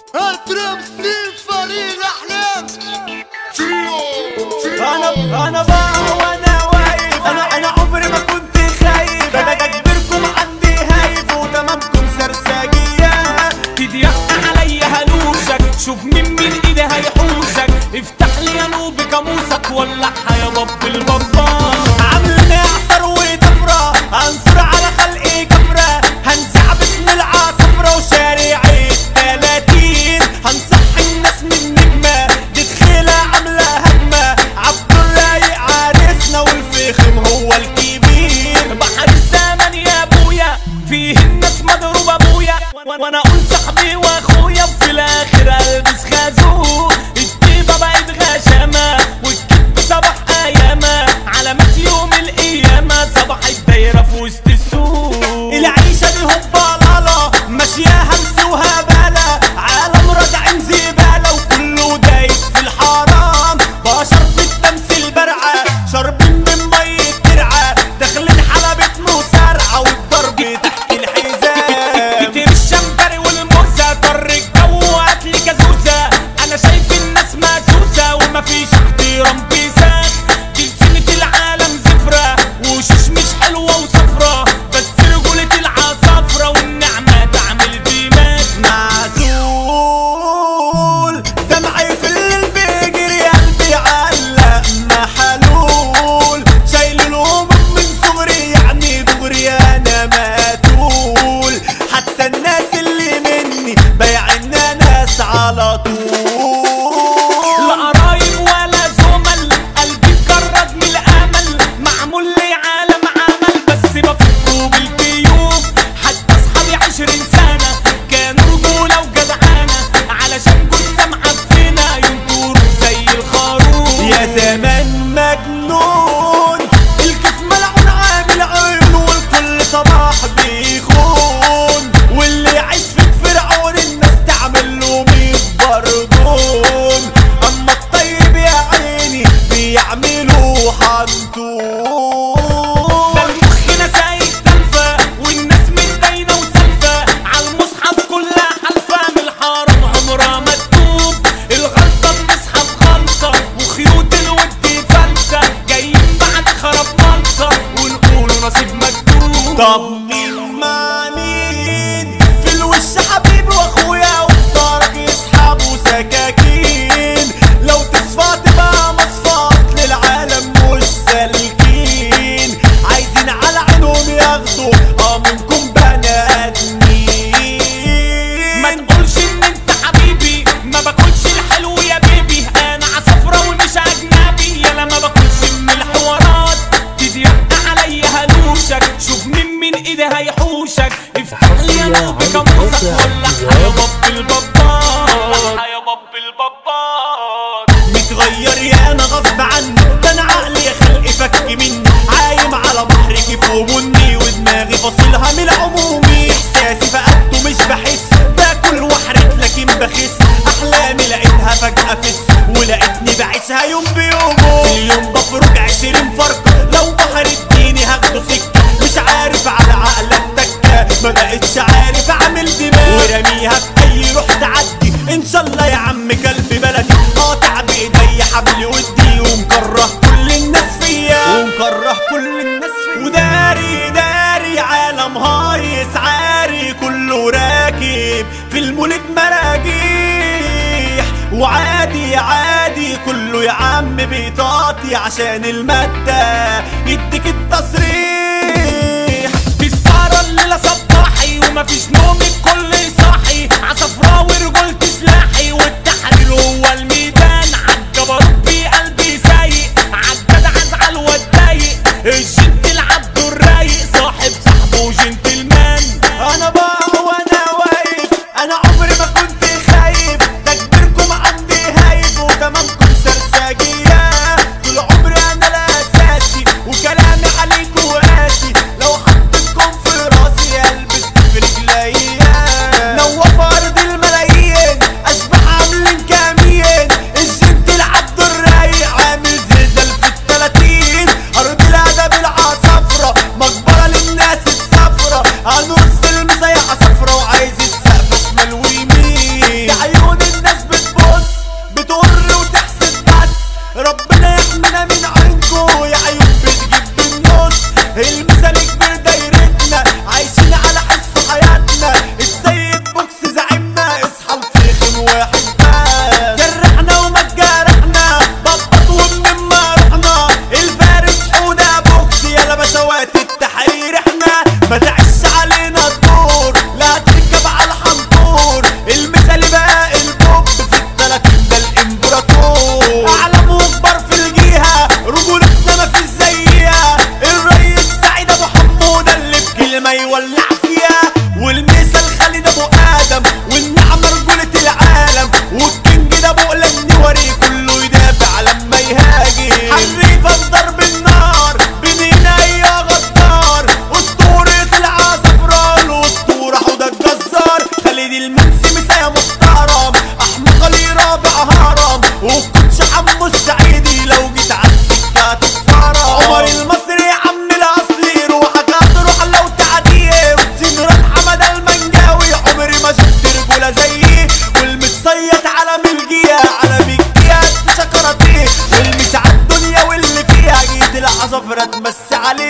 اضرب سيف فريق الاحلام انا انا بقى وانا واقف انا انا عمري ما كنت خايف انا اجبركم عندي هايف وتمامكم سرسجيه تضيق عليا هلوسك شوف مين من ايدي هيحوسك افتح لي يا نوب كاموسك ولعها يا باب البابان عامل اعصر وطفره هنصر على خلقي كفره هنزع باسم العصفره وشارع التلاتين هنصحي الناس من نجمه دي تخيله عامله هجمه عبد الرايق عريسنا والفخم هو الكبير بحر الزمن يا ابويا فيه الناس مضروب ابويا وانا اقول صاحبي واخويا وفي الاخر البس خازوق الطيبه بقت غشامه والكذب صباح ايامه علامات يوم القيامه صباح الدايره في وسط السوق العيشة دي هبالالة ماشية همس وهبالة عالم راجعين زبالة وكله دايس في الحرام بشر في التمثيل برعة شاربين من مية ترعة داخلين حلبة مسارعة والضرب تحت الحزام كتير الشمبري والموزة طر الجو وقتل جازوزة انا شايف الناس مهزوزة ومفيش احترام بيساخ دي سنة العالم زفرة وشوش مش حلوة وصفرة بس رجولة العصافرة والنعمة تعمل دماغ معزول دمعي في الليل بيجري قلبي علق محلول شايل الهموم من صغري يعني دغري انا مقتول حتى الناس اللي مني بايعنا ناس على طول لا قرايب ولا زمل قلبي اتجرد من الامل معمول لي عالم عمل بس بفكه بالكيوف حتى اصحابي عشرين سنة كانوا رجولة وجدعانة علشان جثة معفنة ينطروا زي الخروف يا زمان مجنون الكيف ملعون عامل عيون والكل صباح بيخون واللي يعيش في فرعون الناس تعمل له ميت برجون اما الطيب يا عيني بيعملوا حنطون ده المخ نسايق تلفة والناس متداينة وسالفة عالمصحف كلها حلفة من الحرام عمرها ما تتوب الغلطة بتسحب غلطة وخيوط الود فلتة جايين بعد خراب ملطة ونقول نصيب مكتوب طب مين مع مين في الوش حبيبي واخويا وفطارك يسحبوا سكاكين لو تصفى تبقى مصفات للعالم مش سالكين عايزين على عينهم ياخدوا اه منكم بني ادمين ما تقولش ان انت حبيبي ما باكلش الحلو يا بيبي انا عصفرة ومش اجنبي يلا ما باكلش من الحوارات تضيق عليا هلوشك شوف مين من ايدي هيحوشك افتح لي يا نوب كاموسك ولعها يا باب البابار ولعها يا باب البابار متغير يا انا غصب عني ده انا عقلي يا خلقي فك مني عايم على بحر كيف وبني ودماغي فاصلها من عمومي احساسي فقدته مش بحس باكل واحرق لكن بخس احلامي لقيتها فجأة فس ولقيتني بعيشها يوم بيومه في اليوم بفرج عشرين فرقة لو بحر اديني هاخده سكة مش عارف على عقلك تكة ما بقتش عارف اعمل دماغ ورميها في اي روح تعدي ان شاء الله يا عم كلب بلدي قاطع بايدي حبل ودي ومكره كل الناس فيا ومكره كل الناس فيا وداري داري عالم هايس عاري كله راكب في المولد مراجيح وعادي عادي كله يا عم بيطاطي عشان المادة يديك التصريح في السهرة الليلة صباحي ومفيش نوم الكل صاحي عصفراوي رجولتي سلاحي والتحرير هو الميدان عالجبروت بقلبي سايق عالجدع ازعل واتضايق الجنت العبد الرايق صاحب صاحبه جنتلمان انا بقى وانا واقف انا عمري ما كنت خايف تكبيركم عندي هايف وتمامكم سرسجية طول عمري انا الاساسي وكلامي عليكم قاسي لو حطيتكم في راسي البس في رجليا نوف ارض الملايين اشبح عاملين كمين الجنت العبد الرايق عامل زلزال في التلاتين ارض الادب العصفرة مقبرة للناس السفرة هنرص المزايا عصفرة وعايز السقف شمال ويمين بكرة تمسي عليك